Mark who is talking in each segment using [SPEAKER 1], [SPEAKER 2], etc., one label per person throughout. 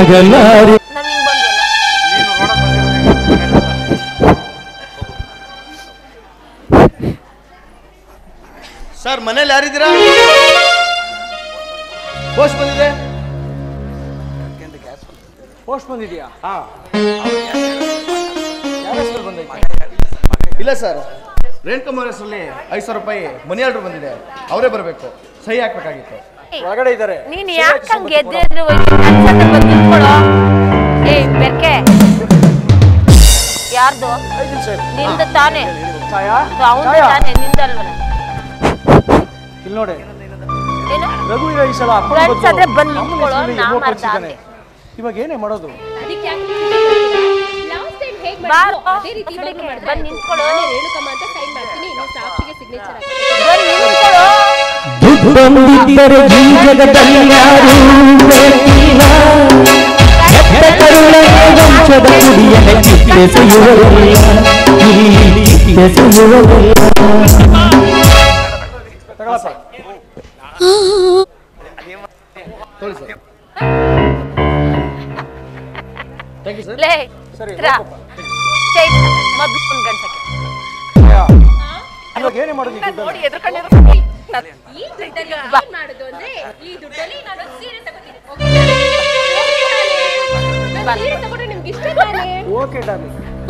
[SPEAKER 1] ಆಗಲಾರೆ
[SPEAKER 2] ನಾವ್ ಹಿಂಗ್ ಬಂದ್ವಲ್ಲ
[SPEAKER 3] ನೀನು ರೋಡಲ್ಲಿ ಬಂದಿರೋದು
[SPEAKER 4] ಸರ್ ಮನೇಲಿ ಯಾರಿದ್ದೀರಾ ಪೋಸ್ಟ್ ಬಂದಿದೆ
[SPEAKER 3] ಪೋಸ್ಟ್ ಬಂದಿದ್ಯಾ
[SPEAKER 4] ಹಾ
[SPEAKER 3] ಯಾರ ಹೆಸರು ಬಂದೈತೆ
[SPEAKER 4] ಇಲ್ಲ ಸರ್ ರೇಣುಕುಮಾರ್ ಹೆಸರಲ್ಲಿ ಐದು ಸಾವಿರ ರೂಪಾಯಿ ಮನಿ ಆರ್ಡರ್ ಬಂದಿದೆ ಅವರೇ ಬರಬೇಕು ಸಹಿ ಹಾಕ್ಬೇಕಾಗಿತ್ತು
[SPEAKER 3] ಒಳಗಡೆ ಇದ್ದಾರೆ
[SPEAKER 2] ನೀನ್ ಯಾಕೆ ಹಂಗ ಎದ್ದೆ ಎದ್ರೆ ಹೋಯ್ತು ಬಂದ್ ನಿಂತ್ಕೊಳ್ಳೋ ಏಯ್ ಬೆರ್ಕೆ ಯಾರ್ದು
[SPEAKER 3] ಐದು ನಿಮಿಷ ಇರು.
[SPEAKER 2] ನಿಂದ ತಾನೇ
[SPEAKER 3] ಛಾಯಾ
[SPEAKER 2] ಅವನ
[SPEAKER 3] ಛಾಯಾ
[SPEAKER 2] ತಾನೇ ನಿಂದಲ್ವಲ್ಲ
[SPEAKER 3] ಇಲ್ಲಿ ನೋಡಿ
[SPEAKER 2] ಏನು
[SPEAKER 3] ರಘು ಈಗ ಈ ಸಲ ಅಪ್ಪನ
[SPEAKER 2] Friends
[SPEAKER 3] ಬದಲು
[SPEAKER 2] ಆದ್ರೆ ಬಂದ್
[SPEAKER 3] ಅಮ್ಮನ
[SPEAKER 2] ನಿಂತ್ಕೊಳ್ಳೋ,
[SPEAKER 3] ಹೆಸರಲ್ಲಿ
[SPEAKER 2] ನಾ
[SPEAKER 3] ಎಮ್ಮೋ
[SPEAKER 2] ಮಾಡ್ದ
[SPEAKER 3] ಕೊಡ್ಸಿದ್ದಾನೆ.
[SPEAKER 2] ಅಂದೆ.
[SPEAKER 3] ಇವಾಗ ಏನೇ ಮಾಡೋದು
[SPEAKER 5] ಅದಕ್ಕೆ ಯಾಕೆ ಲಾಸ್ಟ್ ಟೈಮ್ ಹೇಗ್
[SPEAKER 2] ಬಾರೋ,
[SPEAKER 5] ಮಾಡಿದ್ರು ಅದೇ ರೀತಿ
[SPEAKER 2] ಕಡೆಗೆ
[SPEAKER 5] ಇವಾಗ ಮಾಡಿದ್ರೆ
[SPEAKER 2] ಬಂದ್
[SPEAKER 5] ಆಯ್ತು.
[SPEAKER 2] ನಿಂತ್ಕೊಳ್ಳೋ.
[SPEAKER 5] ನಾನೇ ರೇಣುಕಮ್ಮ ಅಂತ ಸೈನ್ ಮಾಡ್ತೀನಿ ಇನ್ನು ಸಾಕ್ಷಿಗೆ ಸಿಗ್ನೇಚರ್
[SPEAKER 2] ಬಂದ್ ನಿಂತ್ಕೊಳ್ಳೋ
[SPEAKER 1] ಬಂದಿದ್ದರೆ ಈ ಜಗದಲ್ಲಾರು ಬೇಕಿಲ್ಲ. ಕೆಟ್ಟ ಕರುಳನೆ ವಂಶದ ಕುಡಿಯನೆ ಕಿತ್ತೆಸೆಯುವವರಿಲ್ಲ. ಇಲ್ಲಿ ಕಿತ್ತೆಸೆಯುವವರಿಲ್ಲ.
[SPEAKER 3] ತಗೊಳಪ್ಪ
[SPEAKER 4] ತೋರಿ ಸರ್ ಥ್ಯಾಂಕ್ ಯು ಸರ್
[SPEAKER 2] ಲೇ
[SPEAKER 3] ಸರಿ
[SPEAKER 2] ತ್ರ. ಚೈತ್ರ ಮೊದ್ಲು ಒಂದ್ ಗಂಟೆಗೆ
[SPEAKER 3] ಛಾಯಾ, ಇವಾಗ ಏನೇ ಮಾಡೋದು ಈ ದುಡ್ಡನ್ನ?
[SPEAKER 2] ನೋಡಿ ಎದ್ರುಕೊಂಡಿರೋ
[SPEAKER 5] ಈ ದುಡ್ಡಲ್ಲಿ ಏನ್ ಮಾಡುದು ಅಂದ್ರೆ ಈ ದುಡ್ಡಲ್ಲಿ ನಾನು ಸೀರೆ ತಗೋತೀನಿ ನಾನು ಸೀರೆ ತಗೊಂಡ್ರೆ ನಿಮ್ಗೆ ಇಷ್ಟ ತಾನೇ
[SPEAKER 3] ಓಕೆ ಡಾರ್ಲಿಂಗ್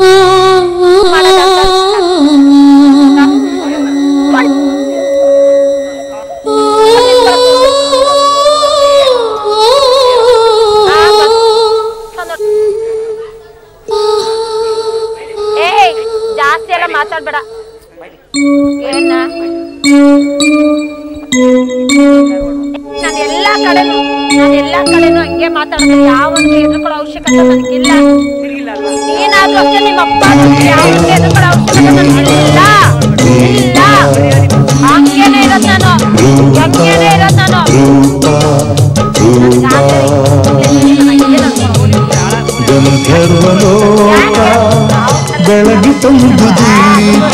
[SPEAKER 2] ಏಯ್ ಜಾಸ್ತಿ ಎಲ್ಲ ಮಾತಾಡ್ಬೇಡ ಏನ ನಾನು ಎಲ್ಲಾ ಕಡೆನು ನಾನು ಎಲ್ಲಾ ಕಡೆನು ಹಂಗೆ ಮಾತಾಡೋದು ಯಾವೊಂದು ಎದುರ್ಕೊಳ್ಳೋ ಅವಶ್ಯಕತೆ ನನಗಿಲ್ಲ ನೀನಾದ್ರೂ ಅಷ್ಟೇ ನಿಮ್ಮ ಅಪ್ಪ ಯಾವೊಂದು ಎದುರ್ಕೊಳ್ಳೋ ಅವಶ್ಯಕತೆ ನನಗಿಲ್ಲ ಇಲ್ಲ ಹಂಗೇನೆ ಇರೋದು ನಾನು ಹಂಗೇನೆ ಇರೋದು ನಾನು
[SPEAKER 1] ಗಂಧರ್ವಲೋಕ ಬೆಳಗಿತೊಂದು ದೀಪ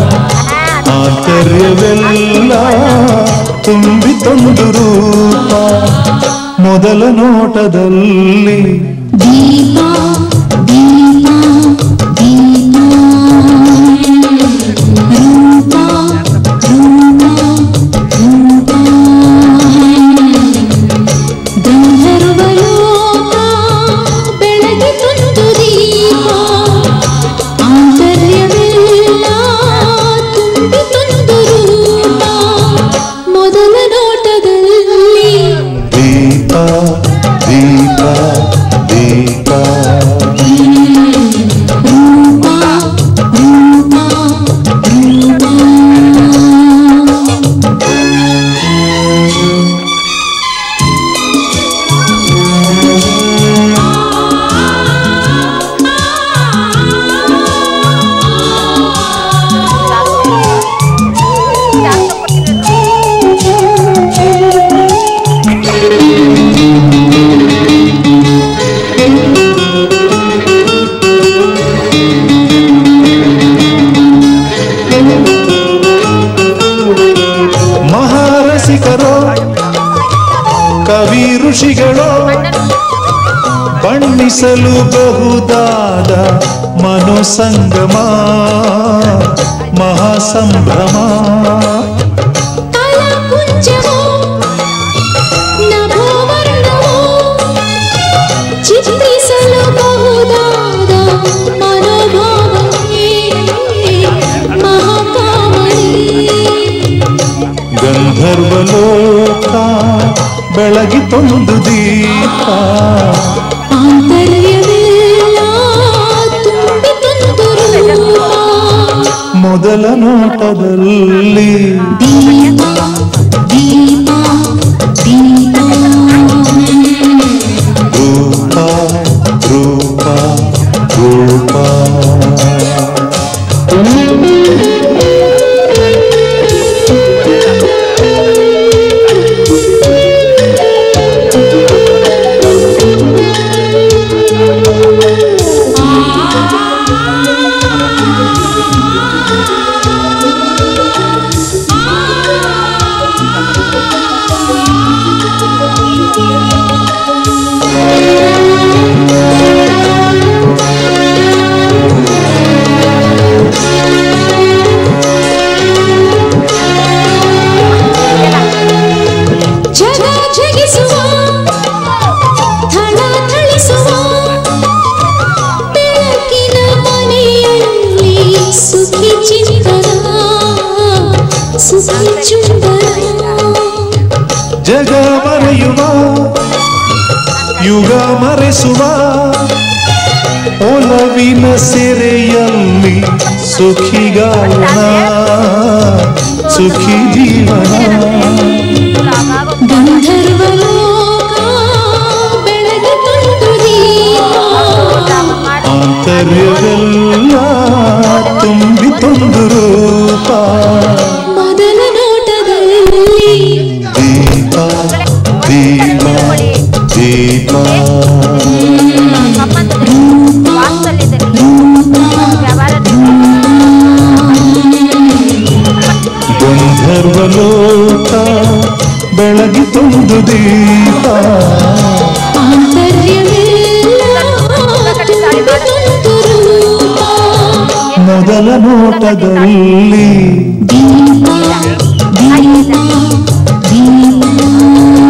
[SPEAKER 1] ಆಂತರ್ಯವೆಲ್ಲ ತುಂಬಿತೊಂದು ರೂಪ ಮೊದಲ ನೋಟದಲ್ಲಿ
[SPEAKER 6] ದೀಪ ದೀಪ ದೀಪ ರೂಪ ರೂಪ ರೂಪ ಗಂಧರ್ವಲೋಕ ಬೆಳಗಿತೊಂದು ದೀಪ ಆಂತರ್ಯವೆಲ್ಲ ತುಂಬಿತೊಂದು ರೂಪ ಮೊದಲ ನೋಟದಲ್ಲಿ
[SPEAKER 1] ದೀಪ ದೀಪ ದೀಪ
[SPEAKER 6] ರೂಪ ರೂಪ ರೂಪ
[SPEAKER 1] ಮಹಾರಸಿಕರೋ ಕವಿ ಋಷಿಗಳೋ ಬಣ್ಣಿಸಲು ಬಹುದಾದ ಮನೋಸಂಗಮ ಮಹಾಸಂಭ್ರಮ
[SPEAKER 6] ಕಲಾಕುಂಚವೋ ನಭೋವರ್ಣವೋ ಚಿತ್ರಿಸಲು ಬಹುದಾದ ಮನೋಭಾವನೆ ಮಹಾಕಾಮನೆ
[SPEAKER 1] ಗಂಧರ್ವಲೋಕ ಬೆಳಗಿತೊಂದು ದೀಪ
[SPEAKER 6] ಆಂತರ್ಯವೆಲ್ಲ ತುಂಬಿತೊಂದು ರೂಪ
[SPEAKER 1] ಮೊದಲ ನೋಟದಲ್ಲಿ
[SPEAKER 6] ದೀಪ ದೀಪ ದೀಪ
[SPEAKER 1] ರೂಪ ರೂಪ ರೂಪ
[SPEAKER 6] ಆ ಸುಖಿ ಚಿಂತನ ಸುಖಿ ಚುಂಬನ
[SPEAKER 1] ಜಗ ಮರೆಯುವ ಯುಗ ಮರೆಸುವ ಒಲವಿನ ಸೆರೆಯಲ್ಲಿ ಸುಖಿಗಾನ ಸುಖಿ ಜೀವನ
[SPEAKER 6] ಗಂಧರ್ವ ಲೋಕ ಬೆಳಗಿ ತಂದು ದೀಪ
[SPEAKER 1] ಆಂತರ್ಯವೆಲ್ಲ ತುಂಬಿ ತಂದು ರೂಪ
[SPEAKER 6] ಮೊದಲ ನೋಟದಲ್ಲಿ
[SPEAKER 1] ದೀಪ ದೀಪ ದೀಪ ಗಂಧರ್ವಲೋಕ ಬೆಳಗಿ ತಂದು ದೀಪ
[SPEAKER 6] ಆಂತರ್ಯವೆಲ್ಲ ತುಂಬಿ ತಂದು ರೂಪ
[SPEAKER 1] ಮೊದಲ ನೋಟದಲ್ಲಿ
[SPEAKER 6] ದೀಪ ದೀಪ ದೀಪ